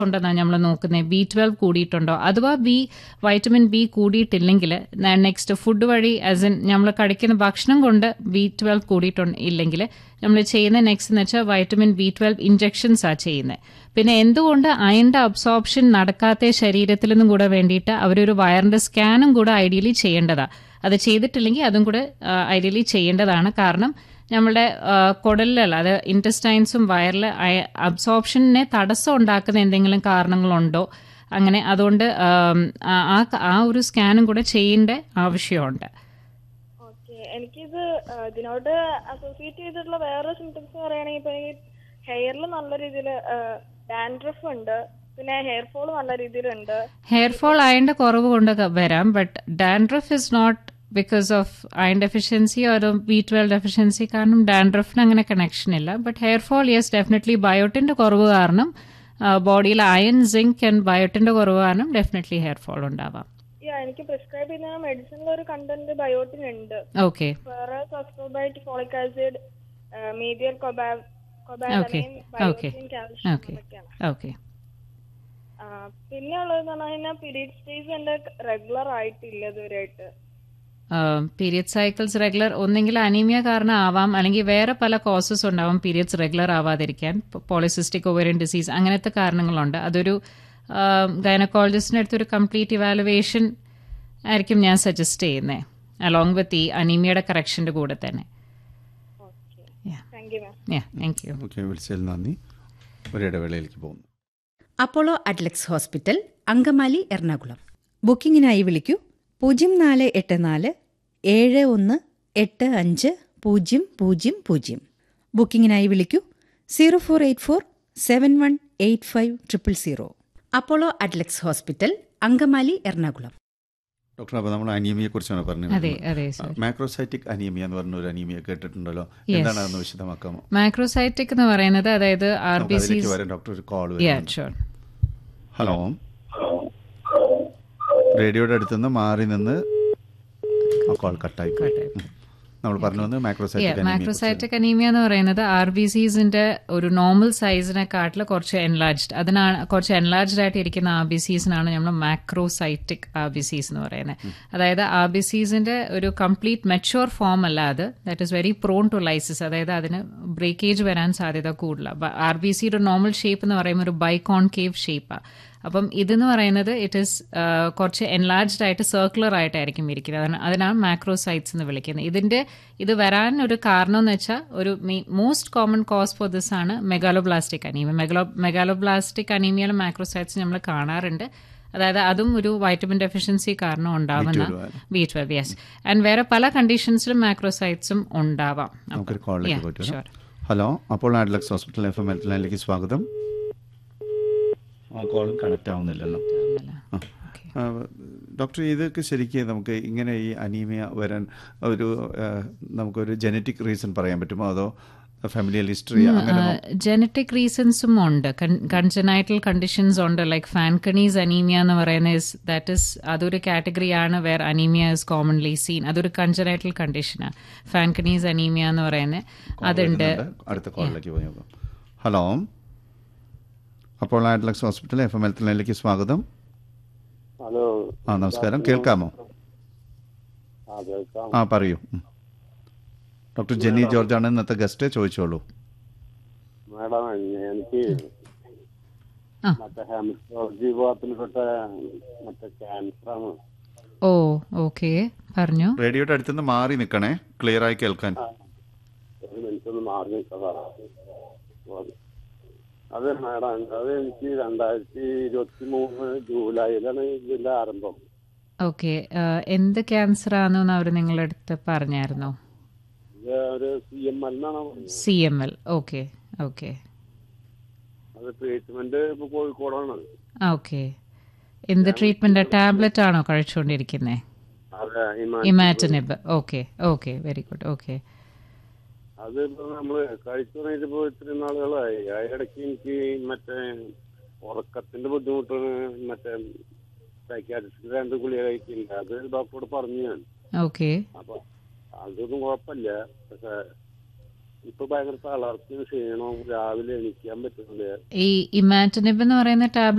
ഉണ്ടെന്നാണ് നമ്മൾ നോക്കുന്നത് ബി ട്വൽവ് കൂടിയിട്ടുണ്ടോ അഥവാ ബി വൈറ്റമിൻ ബി കൂടിയിട്ടില്ലെങ്കിൽ നെക്സ്റ്റ് ഫുഡ് വഴി ആസ് ഇൻ നമ്മൾ കഴിക്കുന്ന ഭക്ഷണം കൊണ്ട് ബി ട്വൽവ് കൂടിയിട്ടുണ്ട് ഇല്ലെങ്കിൽ നമ്മൾ ചെയ്യുന്ന നെക്സ്റ്റ് എന്ന് വെച്ചാൽ വൈറ്റമിൻ ബി ട്വൽവ് ഇഞ്ചെക്ഷൻസ് ആ ചെയ്യുന്നത് പിന്നെ എന്തുകൊണ്ട് അയണിന്റെ അബ്സോർപ്ഷൻ നടക്കാത്ത ശരീരത്തിൽ നിന്നും കൂടെ വേണ്ടിയിട്ട് അവരൊരു വയറിന്റെ സ്കാനും കൂടെ ഐഡിയലി ചെയ്യേണ്ടതാണ് അത് ചെയ്തിട്ടില്ലെങ്കിൽ അതും കൂടെ ഐഡിയലി ചെയ്യേണ്ടതാണ് കാരണം നമ്മുടെ കുടലിലുള്ള അത് ഇൻറ്റസ്റ്റൈൻസും വയറിൽ അബ്സോർപ്ഷനെ തടസ്സം ഉണ്ടാക്കുന്ന എന്തെങ്കിലും കാരണങ്ങളുണ്ടോ അങ്ങനെ അതുകൊണ്ട് ആ ആ ഒരു സ്കാനും കൂടെ ചെയ്യേണ്ട ആവശ്യമുണ്ട് ഓക്കെ എനിക്കിത് ഇതിനോട് അസോസിയേറ്റ് ചെയ്തിട്ടുള്ള വേറെ സിംറ്റംസ് പറയുകയാണെങ്കിൽ ഇപ്പൊ എനിക്ക് ഹെയറിൽ നല്ല രീതിയിൽ ഡാൻഡ്രഫ് ഉണ്ട് പിന്നെ ഹെയർ ഫോൾ നല്ല രീതിയിലുണ്ട് ഹെയർ ഫോൾ അയണിന്റെ കുറവ് കൊണ്ട് വരാം but dandruff is not because of iron deficiency ഒരു ബി ട്വൽവ് ഡെഫിഷ്യൻസി കാരണം ഡാൻഡ്രഫിന് അങ്ങനെ കണക്ഷൻ ഇല്ല but hair fall yes definitely ബയോട്ടിന്റെ കുറവ് കാരണം ബോഡിയിൽ അയൺ സിങ്ക് ആൻഡ് ബയോട്ടിന്റെ കുറവ് കാരണം ഡെഫിനറ്റ്ലി ഹെയർ ഫോൾ ഉണ്ടാവാം എനിക്ക് പ്രിസ്ക്രൈബ് ചെയ്യുന്ന മെഡിസിനിൽ ഒരു കണ്ടന്റ് ബയോട്ടിൻ ഉണ്ട് ഓക്കെ വേറെ സസ്കോബൈറ്റ് ഫോളിക് ആസിഡ് മീഡിയൽ Okay. Okay. Calcium Okay. അതൊക്കെയാണ് ഓക്കെ പിന്നെ ഉള്ളതെന്ന് പറഞ്ഞു കഴിഞ്ഞാൽ പീരീഡ് സ്റ്റേജ് എന്റെ റെഗുലർ ആയിട്ടില്ല ഇതുവരെയായിട്ട് പീരിയഡ് സൈക്കിൾസ് റെഗുലർ ഒന്നെങ്കിൽ അനീമിയ കാരണം ആവാം അല്ലെങ്കിൽ വേറെ പല കോസസ് ഉണ്ടാവും പീരിയഡ്സ് റെഗുലർ ആവാതിരിക്കാൻ പോളിസിസ്റ്റിക് ഓവറിയൻ ഡിസീസ് അങ്ങനത്തെ കാരണങ്ങളുണ്ട് അതൊരു ഗൈനക്കോളജിസ്റ്റിന്റെ അടുത്തൊരു കംപ്ലീറ്റ് ഇവാലുവേഷൻ ആയിരിക്കും ഞാൻ സജസ്റ്റ് ചെയ്യുന്നത് അലോങ് വിത്ത് ഈ അനീമിയയുടെ കറക്ഷന്റെ കൂടെ തന്നെ okay Yeah. Thank you ma'am Yeah, thank you. Okay വിളിച്ചതിൽ നന്ദി ഒരിടവേളയിലേക്ക് പോകുന്നു അപ്പോളോ അഡ്ലക്സ് ഹോസ്പിറ്റൽ അങ്കമാലി എറണാകുളം ബുക്കിംഗിനായി വിളിക്കൂ പൂജ്യം നാല് എട്ട് നാല് ഏഴ് ഒന്ന് എട്ട് അഞ്ച് പൂജ്യം പൂജ്യം പൂജ്യം ബുക്കിംഗിനായി വിളിക്കൂ zero four eight four seven one eight five triple zero Apollo Adlux hospital Angamaly Ernakulam doctor അപ്പോൾ നമ്മൾ അനീമിയെ കുറിച്ചാണ് പറഞ്ഞത് അതെ അതെ സർ മാക്രോസൈറ്റിക് അനീമിയ എന്ന് പറഞ്ഞ ഒരു അനീമിയ കേട്ടിട്ടുണ്ടല്ലോ Yes. എന്താണ് അതൊന്ന് വിശദമാക്കാമോ മാക്രോസൈറ്റിക് എന്ന് പറയുന്നത് അതായത് ആർ നമുക്ക് ബി അതിലേക്ക് സി വരാൻ ഡോക്ടർ ഒരു കോൾ യാ ഷുവർ ഹലോ റേഡിയോയുടെ അടുത്തുനിന്ന് മാറി നിന്ന് ആ കോൾ കട്ടായി പോയി. ഉം. നമ്മൾ പറഞ്ഞു വന്നത് മാക്രോസൈറ്റിക് അനീമിയ മാക്രോസൈറ്റിക് അനീമിയ എന്ന് പറയുന്നത് ആർ ബി സീസിന്റെ ഒരു നോർമൽ സൈസിനെക്കാട്ടിൽ കുറച്ച് എൻലാർജ്ഡ് അതിനാണ് കുറച്ച് എൻലാർജ്ഡ് ആയിട്ട് ഇരിക്കുന്ന ആർ ബി സീസിനാണ് നമ്മൾ മാക്രോസൈറ്റിക് ആർ ബി സീസ് എന്ന് പറയുന്നത് അതായത് ആർ ബി സീസിന്റെ ഒരു കംപ്ലീറ്റ് മെച്ചുവർ ഫോം അല്ല അത് that is very prone to lysis അതായത് അതിന് ബ്രേക്കേജ് വരാൻ സാധ്യത കൂടുതലാണ് ആർ ബി സിയുടെ നോർമൽ ഷേപ്പ് എന്ന് പറയുമ്പോൾ ഒരു ബൈക്കോൺകേവ് ഷേപ്പാണ് അപ്പം ഇതെന്ന് പറയുന്നത് ഇറ്റ് ഇസ് കുറച്ച് എൻലാർജ്ഡ് ആയിട്ട് സർക്കുലർ ആയിട്ടായിരിക്കും ഇരിക്കുന്നത് അതിന് അതിനാണ് മാക്രോസൈറ്റ്സ് എന്ന് വിളിക്കുന്നത് ഇതിന്റെ ഇത് വരാൻ ഒരു കാരണം എന്ന് വെച്ചാൽ ഒരു most common cause for this ആണ് മെഗാലോബ്ലാസ്റ്റിക് അനീമിയ മെഗാലോ മെഗാലോബ്ലാസ്റ്റിക് അനീമിയയിലും മാക്രോസൈറ്റ്സ് നമ്മൾ കാണാറുണ്ട് അതായത് അതും ഒരു വൈറ്റമിൻ ഡെഫിഷ്യൻസി കാരണം ഉണ്ടാവുന്ന ബി ട്വൽവ് യെസ് ആൻഡ് വേറെ പല കണ്ടീഷൻസിലും മാക്രോസൈറ്റ്സും ഉണ്ടാവാം നമുക്കൊരു കോളിലേക്ക് Yeah, പോയിട്ട് sure. വരാം ഹലോ അപ്പോൾ Adlux hospital F M health ലൈനിലേക്ക് സ്വാഗതം ആ കോൾ കണക്ട് ആവുന്നില്ലല്ലോ ആ. ആ, ഡോക്ടർ ഇതൊക്കെ ശരിക്കും നമുക്ക് ഇങ്ങനെ ഈ അനീമിയ വരാൻ ഒരു ആ, നമുക്കൊരു ജനറ്റിക് റീസൺ പറയാൻ പറ്റുമോ അതോ ഫാമിലിയൽ ഹിസ്റ്ററി അങ്ങനെ ജനറ്റിക് റീസൺസും ഉണ്ട് കൺജനൈറ്റൽ കണ്ടീഷൻസ് ഉണ്ട് ലൈക്ക് ഫാൻകണീസ് അനീമിയ എന്ന് പറയുന്ന ഇസ് ദാറ്റ് ഇസ് അതൊരു കാറ്റഗറിയാണ് where anaemia is commonly seen അതൊരു കൺജനൈറ്റൽ കണ്ടീഷനാണ് ഫാൻകണീസ് അനീമിയ എന്ന് പറയുന്നത് അതുണ്ട് വരുന്നുണ്ട്. അടുത്ത കോളിലേക്ക് പോയി നോക്കാം ഹലോ അപ്പോൾ Adlux hospital F M health ലൈനിലേക്ക് സ്വാഗതം ഹലോ ആ നമസ്കാരം കേൾക്കാമോ ആ കേൾക്കാം ആ പറയൂ ഉം. ഡോക്ടർ ജെന്നി ജോർജ് ആണ് ഇന്നത്തെ ഗസ്റ്റ് ചോദിച്ചോളൂ മാഡം എനിക്ക് ആ. മറ്റേ ഹെമറ്റോളജി വിഭാഗത്തിൽപ്പെട്ട മറ്റേ ക്യാൻസറാണ് ഓ ഓക്കെ പറഞ്ഞു റേഡിയോയുടെ അടുത്തുനിന്ന് മാറി നിൽക്കണേ ക്ലിയർ ആയി കേൾക്കാൻ ഒരു മിനിറ്റ് ഒന്ന് മാറി നിൽക്കാം അത് മാഡം അത് എനിക്ക് രണ്ടായിരത്തി ഇരുപത്തി മൂന്ന് ജൂലൈയിലാണ് ഇതിന്റെ ആരംഭം ഓക്കെ എന്ത് ക്യാൻസർ ആണെന്ന് അവർ നിങ്ങളുടെ അടുത്ത് പറഞ്ഞായിരുന്നോ ഇത് ഒരു സി എം എൽ എന്നാണ് പറഞ്ഞത്. C M L okay okay അത് ട്രീറ്റ്മെന്റ് ഇപ്പൊ കോഴിക്കോടാണ് ഓക്കെ എന്ത് ട്രീറ്റ്മെന്റ് ടാബ്ലറ്റ് ആണോ കഴിച്ചുകൊണ്ടിരിക്കുന്നത് അതെ imatinib okay okay very good okay അത് ഇപ്പൊ നമ്മള് കഴിച്ചു തുടങ്ങിയിട്ട് ഇപ്പൊ ഇത്തിരി നാളുകളായി അതിനിടയ്ക്ക് എനിക്ക് മറ്റേ ഉറക്കത്തിന്റെ ബുദ്ധിമുട്ടാണ് മറ്റേ സൈക്കാട്രിസ്റ്റ് രണ്ട് ഗുളിക കഴിക്കില്ല അത് ഡോക്ടറോട് പറഞ്ഞു ഞാൻ ഓക്കെ അപ്പൊ അതൊന്നും കുഴപ്പമില്ല പക്ഷെ ഇപ്പൊ ഭയങ്കര തളർച്ചയും ക്ഷീണവും രാവിലെ എണീക്കാൻ പറ്റുന്നില്ല ഈ ഇമാറ്റിനിബ് എന്ന് പറയുന്ന ടാബ്ലറ്റ്